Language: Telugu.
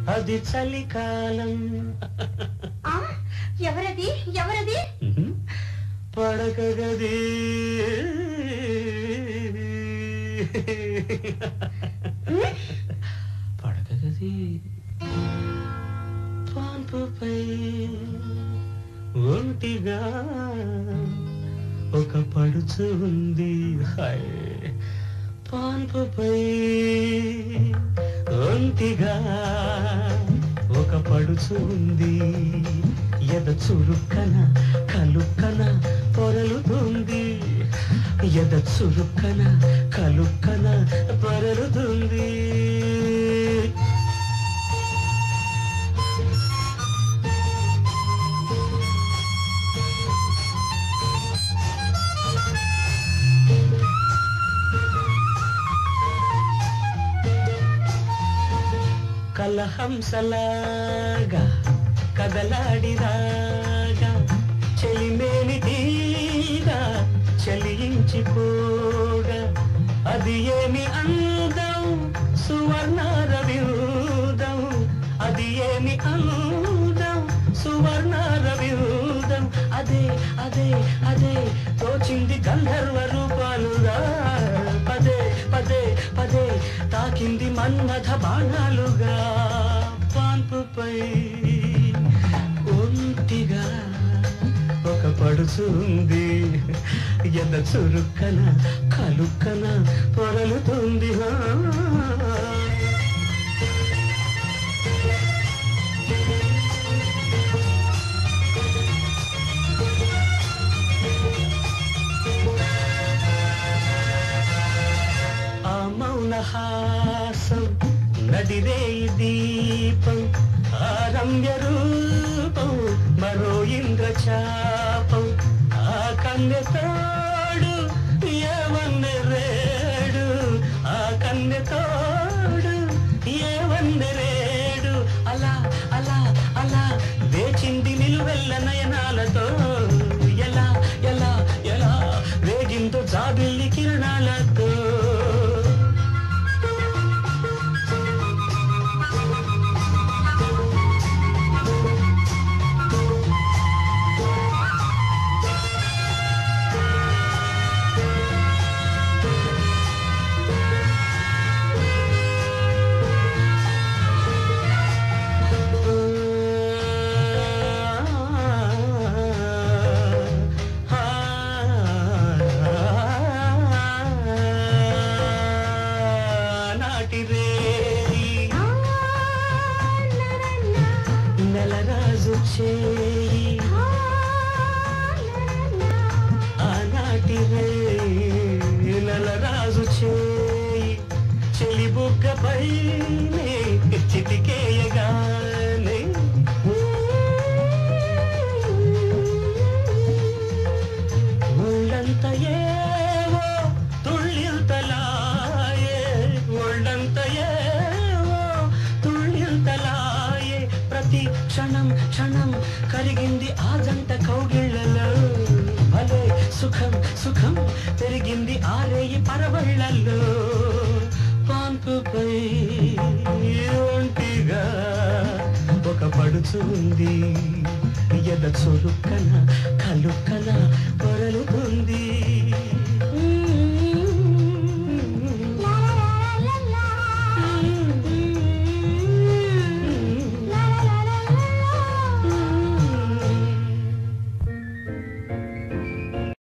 అది చలికాలం ఆ, ఎవరది ఎవరది పడక గది ఉమ్, పడక గది పాన్పుపై ఒంటిగా ఒక పడుచు ఉంది హాయ్ పాన్పుపై ఒంటిగా ఒక పడుచు ఉంది ఎద చురుక్కన కలుక్కన పొరలుతుంది ఎద చురుక్కన కలుక్కన పొరలుతుంది కలహంసలాగా కదలాడిరాగా చెలిమేలి తీగా చలించిపోగా అది ఏమి అందం సువర్ణారవిందం అది ఏమి అందం సువర్ణారవిందం అదే అదే అదే తోచింది గంధర్వ రూపాలుగా పదే పదే పదే తాకింది మన్మథ బాణాలుగా పాన్పుపై ఒంటిగా ఒక పడుతుంది ఎద చురుక్కన కలుక్కన పొరలుతుంది హా. ఆ మౌనహాసం నడిరే దీపం ఆ రమ్య రూపం మరో ఇంద్రచాపం ఆ కన్యతోడు ఏవన్నె రేడు ఆ కన్యతోడు ఏవన్నె రేడు అలా అలా అలా వేచింది నిలువెల్ల నయనాలతో ఎలా ఎలా ఎలా వేగిందో జాబిల్లి కిరణాలతో నాటి రేయి ఆ, నరన్నా, నెలరాజు చేయి ఆ, నరన్నా. ఆనాటి రేయి నెలరాజు చేయి చెలి బుగ్గపై చిటికేయగానే ఒళ్ళంత ఏవో తుళ్ళింతలాయే ఒళ్ళంత ఏవో తుళ్ళింతలాయే ప్రతి క్షణం క్షణం కరిగింది ఆ జంట కౌగిళ్ళలో భలే సుఖం సుఖం పెరిగింది ఆరేయి పరవళ్ళల్లో పాన్పుపై ఒంటిగా ఒక పడుచుంది ఎద చురుక్కన కలుక్కన పొరలుతుంది